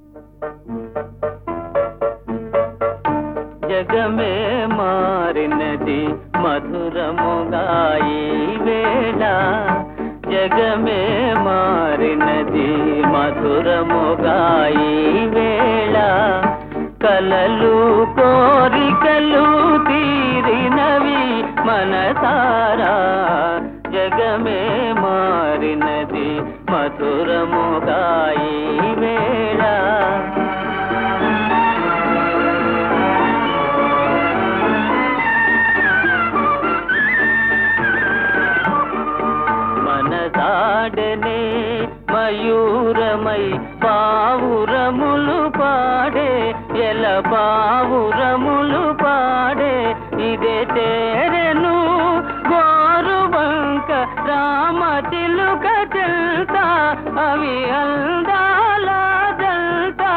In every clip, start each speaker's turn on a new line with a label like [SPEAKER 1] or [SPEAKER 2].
[SPEAKER 1] జగమే మారినది మధురముగా ఈ వేళ జగమే మారినది మధురముగా ఈ వేళ కలలు కోరికలు తీరినవి మనసారా జగమే మారినది మధురముగా ఈ వేళ మనసాడనే మయూరమై పావురములు పాడే ఎల పావురములు పాడే ఇదే తేరెను గోరుబంక రామ చిలుక చెల్తా అవి అందాల జల్తా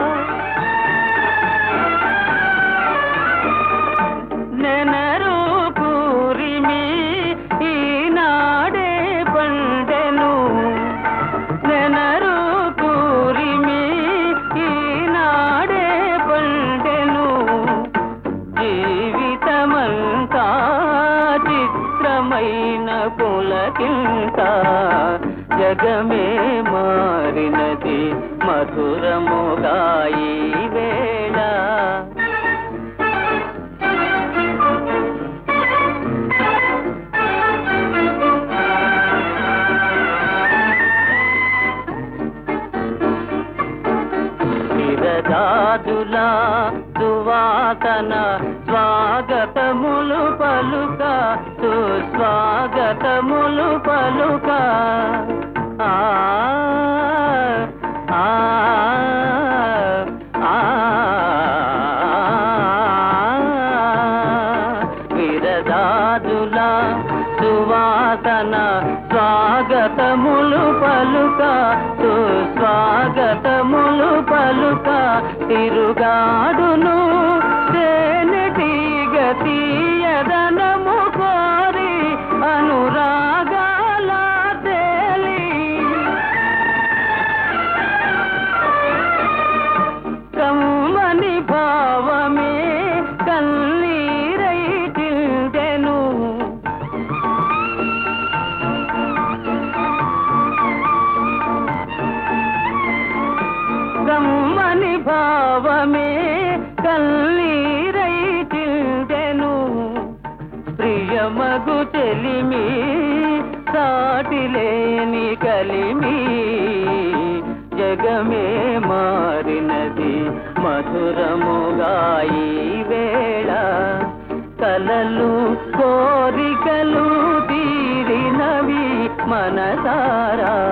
[SPEAKER 1] నెనరు పూరిమి ఈనాడే పండెను నెనరు పూరిమి ఈనాడే పండెను జీవితమంతా చిత్రమైన పులకింత జగమే మారినది మధురముగా ఈ వేళ విరదాదుల సువాసన స్వాగతములు పలుక సుస్వాగతములు పలుక ఆ ఆ ఆ విరదాదుల సువాసన స్వాగతములు పలుక సుస్వాగతములు పలుక తిరుగాడును తేనెటీగ తీయదనము కోరి అనురాగాల తేలి కమ్మని భావమే కన్నీరై తిందెను కమ్మని భావమే కన్నీరై తిందెను ప్రియమగు చెలిమి సాటిలేని కలిమి జగమే మారినది మధురముగా ఈ వేళ కలలు కోరికలు తీరినవి మనసారా